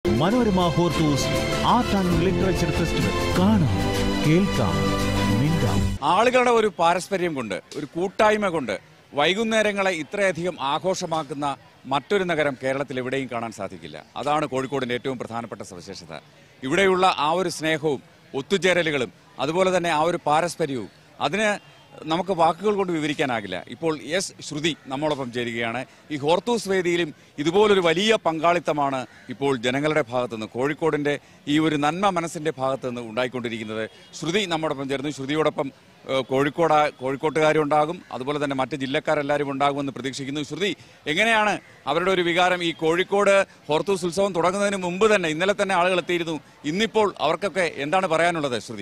Manorama Hortus art and literature festival കാണാം കേൾക്കാം മിണ്ടാം ആളുകളുടെ ഒരു പാരസ്പര്യം കൊണ്ട് ഒരു കൂട്ടായ്മ കൊണ്ട് വൈകുന്നേരങ്ങളെ ഇത്രയധികം ആഘോഷമാക്കുന്ന മറ്റൊരു നഗരം കേരളത്തിൽ എവിടെയും കാണാൻ സാധിക്കില്ല അതാണ് കോഴിക്കോടിന്റെ ഏറ്റവും പ്രധാനപ്പെട്ട സവിശേഷത ഇവിടെയുള്ള ആ ഒരു സ്നേഹവും ഒത്തുചേരലുകളും അതുപോലെ തന്നെ ആ ഒരു പാരസ്പര്യവും അതിന് നമുക്ക് വാക്കുകൾ കൊണ്ട് വിവരിക്കാനാകില്ല ഇപ്പോൾ എസ് ശ്രുതി നമ്മോടൊപ്പം ചേരുകയാണ് ഈ ഹോർത്തൂസ് വേദിയിലും ഇതുപോലൊരു വലിയ പങ്കാളിത്തമാണ് ഇപ്പോൾ ജനങ്ങളുടെ ഭാഗത്തു നിന്ന് കോഴിക്കോടിന്റെ ഈ ഒരു നന്മ മനസ്സിന്റെ ഭാഗത്തു നിന്ന് ഉണ്ടായിക്കൊണ്ടിരിക്കുന്നത് ശ്രുതി നമ്മോടൊപ്പം ചേർന്നു ശ്രുതിയോടൊപ്പം ഏഹ്, കോഴിക്കോട് കോഴിക്കോട്ടുകാരുണ്ടാകും അതുപോലെ തന്നെ മറ്റ് ജില്ലക്കാരെല്ലാവരും ഉണ്ടാകുമെന്ന് പ്രതീക്ഷിക്കുന്നു ശ്രുതി എങ്ങനെയാണ് അവരുടെ ഒരു വികാരം ഈ കോഴിക്കോട് ഹോർത്തൂസ് ഉത്സവം തുടങ്ങുന്നതിന് മുമ്പ് തന്നെ ഇന്നലെ തന്നെ ആളുകൾ എത്തിയിരുന്നു ഇന്നിപ്പോൾ അവർക്കൊക്കെ എന്താണ് പറയാനുള്ളത് ശ്രുതി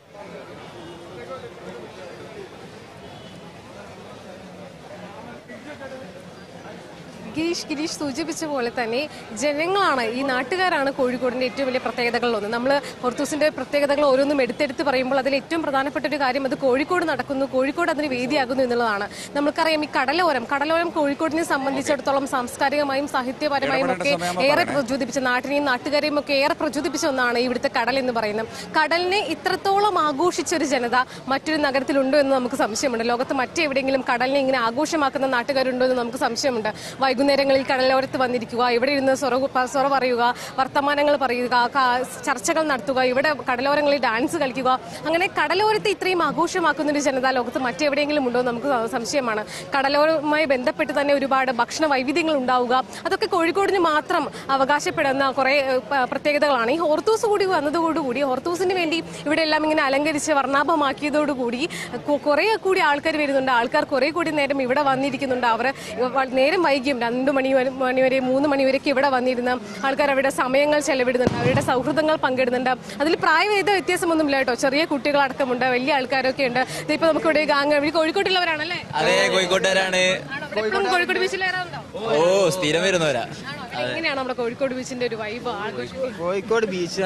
ഗിരീഷ് ഗിരീഷ് സൂചിപ്പിച്ച പോലെ തന്നെ ജനങ്ങളാണ് ഈ നാട്ടുകാരാണ് കോഴിക്കോടിന്റെ ഏറ്റവും വലിയ പ്രത്യേകതകളിലൊന്ന് നമ്മൾ ഹൊർത്തൂസിന്റെ പ്രത്യേകതകൾ ഓരോന്നും എടുത്തെടുത്ത് പറയുമ്പോൾ അതിൽ ഏറ്റവും പ്രധാനപ്പെട്ട ഒരു കാര്യം അത് കോഴിക്കോട് നടക്കുന്നു കോഴിക്കോട് അതിന് വേദിയാകുന്നു എന്നുള്ളതാണ് നമുക്കറിയാം ഈ കടലോരം കടലോരം കോഴിക്കോടിനെ സംബന്ധിച്ചിടത്തോളം സാംസ്കാരികമായും സാഹിത്യപരമായും ഒക്കെ ഏറെ പ്രചോദിപ്പിച്ച നാട്ടിനെയും നാട്ടുകാരെയും ഒക്കെ ഏറെ പ്രചോദിപ്പിച്ച ഒന്നാണ് ഇവിടുത്തെ കടൽ എന്ന് പറയുന്നത് കടലിനെ ഇത്രത്തോളം ആഘോഷിച്ച ഒരു ജനത മറ്റൊരു നഗരത്തിലുണ്ടോ എന്ന് നമുക്ക് സംശയമുണ്ട് ലോകത്ത് മറ്റെവിടെയെങ്കിലും കടലിനെ ഇങ്ങനെ ആഘോഷമാക്കുന്ന നാട്ടുകാരുണ്ടോ എന്ന് നമുക്ക് സംശയമുണ്ട് വൈകുന്നേരങ്ങളിൽ കടലോരത്ത് വന്നിരിക്കുക ഇവിടെ ഇരുന്ന് സൊറ സൊറ പറയുക വർത്തമാനങ്ങൾ പറയുക കാ- ചർച്ചകൾ നടത്തുക ഇവിടെ കടലോരങ്ങളിൽ ഡാൻസ് കളിക്കുക അങ്ങനെ കടലോരത്തെ ഇത്രയും ആഘോഷമാക്കുന്ന ഒരു ജനത ലോകത്ത് മറ്റെവിടെയെങ്കിലും ഉണ്ടോ എന്ന് നമുക്ക് സംശയമാണ് കടലോരവുമായി ബന്ധപ്പെട്ട് തന്നെ ഒരുപാട് ഭക്ഷണ വൈവിധ്യങ്ങൾ ഉണ്ടാവുക അതൊക്കെ കോഴിക്കോടിന് മാത്രം അവകാശപ്പെടുന്ന കുറെ ഏഹ്, പ- പ്രത്യേകതകളാണ് ഈ ഹോർത്തൂസ് കൂടി വന്നതോടുകൂടി ഹോർത്തൂസിന് വേണ്ടി ഇവിടെ എല്ലാം ഇങ്ങനെ അലങ്കരിച്ച് വർണ്ണാഭമാക്കിയതോടുകൂടി കു- കുറെ കൂടി ആൾക്കാർ വരുന്നുണ്ട് ആൾക്കാർ കുറെ കൂടി നേരം ഇവിടെ വന്നിരിക്കുന്നുണ്ട് അവർ നേരം വൈകിയും രണ്ടു മണി വരെ മണി വരെ മൂന്ന് മണി വരെയൊക്കെ ഇവിടെ വന്നിരുന്ന ആൾക്കാർ അവരുടെ സമയങ്ങൾ ചെലവിടുന്നുണ്ട് അവരുടെ സൗഹൃദങ്ങൾ പങ്കിടുന്നുണ്ട് അതിൽ പ്രായഭേദ വ്യത്യാസമൊന്നുമില്ല കേട്ടോ ചെറിയ കുട്ടികളടക്കമുണ്ട് വലിയ ആൾക്കാരൊക്കെ ഉണ്ട് ഇതിപ്പോ നമുക്ക് ഇവിടെ ഗാങ് ഈ കോഴിക്കോട്ടുള്ളവരാണല്ലേ അതെ കോഴിക്കോട്ടുകാരാണ് ആണോ? എപ്പോഴും കോഴിക്കോട് ബീച്ചിൽ വരാറുണ്ടോ ഓ സ്ഥിരം വരുന്നവരാ ആണോ? എങ്ങനെയാണ് നമ്മുടെ കോഴിക്കോട് ബീച്ചിന്റെ ഒരു വൈബ് ആഘോഷം കോഴിക്കോട് ബീച്ച്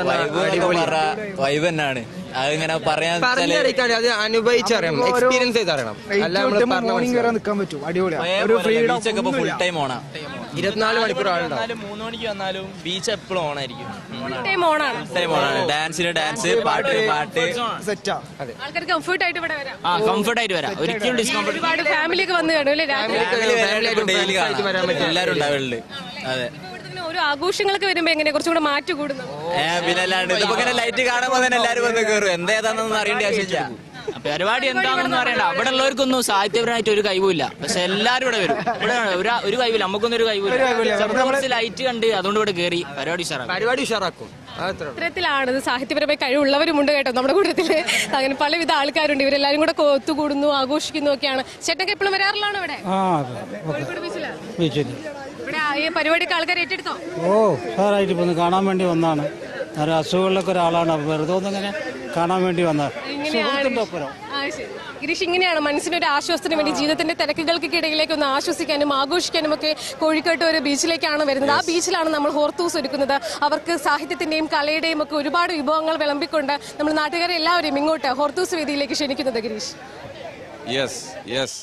വൈബ് തന്നെയാണ് അതിങ്ങനെ പറയാൻ വെച്ചാല് പറഞ്ഞറിയിക്കാൻ അത് അനുഭവിച്ചറിയണം എക്സ്പീരിയൻസ് ചെയ്തറിയണം അല്ല നമ്മൾ മോർണിംഗ് വരെ നിൽക്കാൻ പറ്റും അടിപൊളിയാണ് ഒരു പോയ പോലെ ഫ്രീഡം ബീച്ചൊക്കെ ഇപ്പൊ ഫുൾ ടൈം ഓണാ ഇരുപത്തിനാല് മണിക്കൂർ ആളുണ്ടാവും വന്നാലും മൂന്ന് മണിക്ക് വന്നാലും ബീച്ച് എപ്പോഴും ഓണായിരിക്കും ടൈം ഓണാണ് ടൈം ഓണാണ് ഡാൻസിന് ഡാൻസ് പാട്ട് പാട്ട് സെറ്റാ ആൾക്കാർക്ക് കംഫർട്ട് ആയിട്ട് ഇവിടെ വരാം ആ കംഫർട്ട് ആയിട്ട് വരാം ഒരിക്കലും ഡിസ്കംഫർട്ട് ഒരുപാട് ഫാമിലി ഒക്കെ വന്ന് കാണും അല്ലേ രാത്രി ഡെയിലി കാണാം എല്ലാരും ഉണ്ടാവലുണ്ട് അതെ ഇപ്പൊ ഇവിടുത്തെ ഇങ്ങനെ ഓരോ ആഘോഷങ്ങളൊക്കെ വരുമ്പോ എങ്ങനെ കുറച്ചും കൂടെ മാറ്റി കൂടുന്നു ഏ പിന്നെ അല്ലാണ്ട് ഇതിപ്പോ ഇങ്ങനെ ലൈറ്റ് കാണുമ്പോ തന്നെ എല്ലാരും വന്ന് കയറും എന്തേതാണെന്നൊന്നും അറിയേണ്ട ആവശ്യമില്ല പരിപാടി എന്താണെന്ന് അറിയണ്ട അവിടെ ഉള്ളവർക്കൊന്നും സാഹിത്യപരമായിട്ട് ഒരു കഴിവില്ല പക്ഷെ എല്ലാരും ഇവിടെ വരും ഇവിടെ ഒരു ഒരു കഴിവില്ല നമുക്കൊന്നും ഒരു കഴിവില്ല ലൈറ്റ് കണ്ട് അതുകൊണ്ട് ഇവിടെ കയറി പരിപാടി ഉഷാറാക്കും പരിപാടി ഉഷാറാക്കും അത്ര ഇത്തരത്തിലാണ് ഇത് സാഹിത്യപരമായി കഴിവുള്ളവരുമുണ്ട് കേട്ടോ നമ്മുടെ കൂട്ടത്തില് അങ്ങനെ പലവിധ ആൾക്കാരുണ്ട് ഇവരെല്ലാരും കൂടെ കൊ- ഒത്തുകൂടുന്നു ആഘോഷിക്കുന്നു ഒക്കെയാണ് ചേട്ടനൊക്കെ എപ്പോഴും വരാറിലാണോ ഇവിടെ ആ അതെ കോഴിക്കോട് ബീച്ചില് ബീച്ചിൽ ഇവിടെ ആ- ഈ പരിപാടിക്ക് ആൾക്കാർ ഏറ്റെടുത്തോ ഓ സാറായിട്ട് ഇപ്പൊ ഒന്ന് കാണാൻ വേണ്ടി വന്നതാണ് ഒരു അസുഖമുള്ളൊക്കെ ഒരാളാണ് അപ്പൊ വെറുതെ ഒന്നിങ്ങനെ കാണാൻ വേണ്ടി വന്നത് സുഹൃത്തുണ്ട് ഒപ്പരം ആ, ശരി. ഗിരീഷ് ഇങ്ങനെയാണ് മനസ്സിനൊരു ആശ്വാസത്തിന് വേണ്ടി ജീവിതത്തിന്റെ തിരക്കുകൾക്ക് ഇടയിലേക്ക് ഒന്ന് ആശ്വസിക്കാനും ആഘോഷിക്കാനും ഒക്കെ കോഴിക്കോട്ട് ഒരു ബീച്ചിലേക്കാണ് വരുന്നത് ആ ബീച്ചിലാണ് നമ്മൾ ഹോർത്തൂസ് ഒരുക്കുന്നത് അവർക്ക് സാഹിത്യത്തിന്റെയും കലയുടെയും ഒക്കെ ഒരുപാട് വിഭവങ്ങൾ വിളമ്പിക്കൊണ്ട് നമ്മൾ നാട്ടുകാരെ എല്ലാവരെയും ഇങ്ങോട്ട് ഹോർത്തൂസ് വേദിയിലേക്ക് ക്ഷണിക്കുന്നത് ഗിരീഷ് യെസ് യെസ്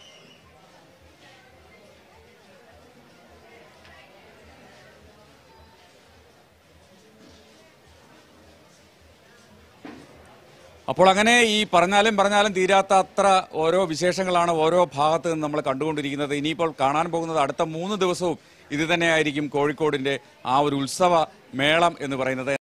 അപ്പോൾ അങ്ങനെ ഈ പറഞ്ഞാലും പറഞ്ഞാലും തീരാത്ത അത്ര ഓരോ വിശേഷങ്ങളാണ് ഓരോ ഭാഗത്ത് നിന്ന് നമ്മൾ കണ്ടുകൊണ്ടിരിക്കുന്നത് ഇനിയിപ്പോൾ കാണാൻ പോകുന്നത് അടുത്ത മൂന്ന് ദിവസവും ഇത് തന്നെയായിരിക്കും കോഴിക്കോടിന്റെ ആ ഒരു ഉത്സവ മേളം എന്ന് പറയുന്നത്